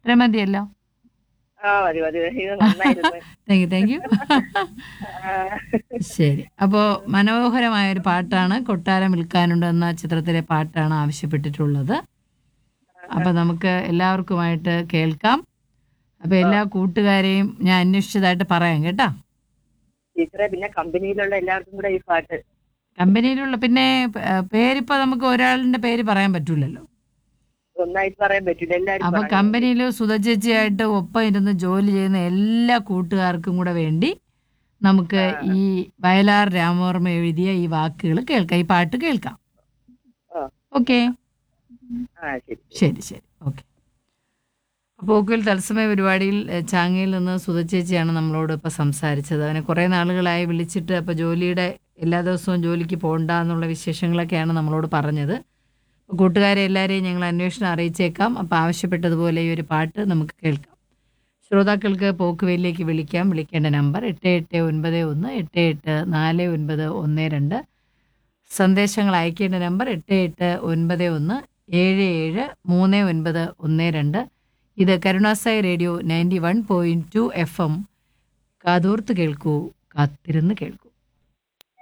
ഇത്ര മതിയല്ലോ ആ മതി മതി ഇത് നന്നായിരുന്നു താങ്ക് യു താങ്ക് യു ആ, ശരി അപ്പോൾ മനോഹരമായ ഒരു പാട്ടാണ് കൊട്ടാരം വിൽക്കാനുണ്ട് എന്ന ചിത്രത്തിലെ പാട്ടാണ് ആവശ്യപ്പെട്ടിട്ടുള്ളത് അപ്പൊ നമുക്ക് എല്ലാവർക്കുമായിട്ട് കേൾക്കാം അപ്പൊ എല്ലാ കൂട്ടുകാരെയും ഞാൻ അന്വേഷിച്ചതായിട്ട് പറയാം കേട്ടാ ടീച്ചറെ പിന്നെ കമ്പനിയിലുള്ള എല്ലാവർക്കും കൂടെ ഈ പാട്ട് കമ്പനിയിലുള്ള പിന്നെ ഏഹ്, പേരിപ്പോ നമുക്ക് ഒരാളിന്റെ പേര് പറയാൻ പറ്റൂലല്ലോ ഒന്നായിട്ട് പറയാൻ പറ്റില്ല എല്ലാവരും അപ്പൊ പറയണം. കമ്പനിയിൽ സുധചേച്ചിയായിട്ട് ഒപ്പം ഇരുന്ന് ജോലി ചെയ്യുന്ന എല്ലാ കൂട്ടുകാർക്കും കൂടെ വേണ്ടി നമുക്ക് ഈ വയലാർ രാമവർമ്മ എഴുതിയ ഈ വാക്കുകൾ കേൾക്കാം ഈ പാട്ട് കേൾക്കാം ആ. ഓക്കെ ആ ശരി ശരി ശരി ഓക്കെ പോക്കുവിൽ തത്സമയ പരിപാടിയിൽ എഹ്, ചാങ്ങയിൽ നിന്ന് സുധച്ചേച്ചിയാണ് നമ്മളോട് ഇപ്പോൾ സംസാരിച്ചത് അവനെ കുറേ നാളുകളായി വിളിച്ചിട്ട് അപ്പോൾ ജോലിയുടെ എല്ലാ ദിവസവും ജോലിക്ക് പോകണ്ട എന്നുള്ള വിശേഷങ്ങളൊക്കെയാണ് നമ്മളോട് പറഞ്ഞത് അപ്പോൾ കൂട്ടുകാരെ എല്ലാവരെയും ഞങ്ങൾ അന്വേഷണം അറിയിച്ചേക്കാം അപ്പോൾ ആവശ്യപ്പെട്ടതുപോലെ ഈ ഒരു പാട്ട് നമുക്ക് കേൾക്കാം ശ്രോതാക്കൾക്ക് പോക്കുവയിലേക്ക് വിളിക്കാം വിളിക്കേണ്ട നമ്പർ എട്ട് എട്ട് ഒൻപത് ഒന്ന് എട്ട് എട്ട് നാല് ഒൻപത് ഒന്ന് രണ്ട് സന്ദേശങ്ങൾ അയക്കേണ്ട നമ്പർ എട്ട് എട്ട് ഒൻപത് ഒന്ന് ഏഴ് ഏഴ് മൂന്ന് ഒൻപത് ഒന്ന് രണ്ട് ഇത് Karunasai radio ninety one point two F M കാതോർത്ത് കേൾക്കൂ കാത്തിരുന്ന് കേൾക്കൂ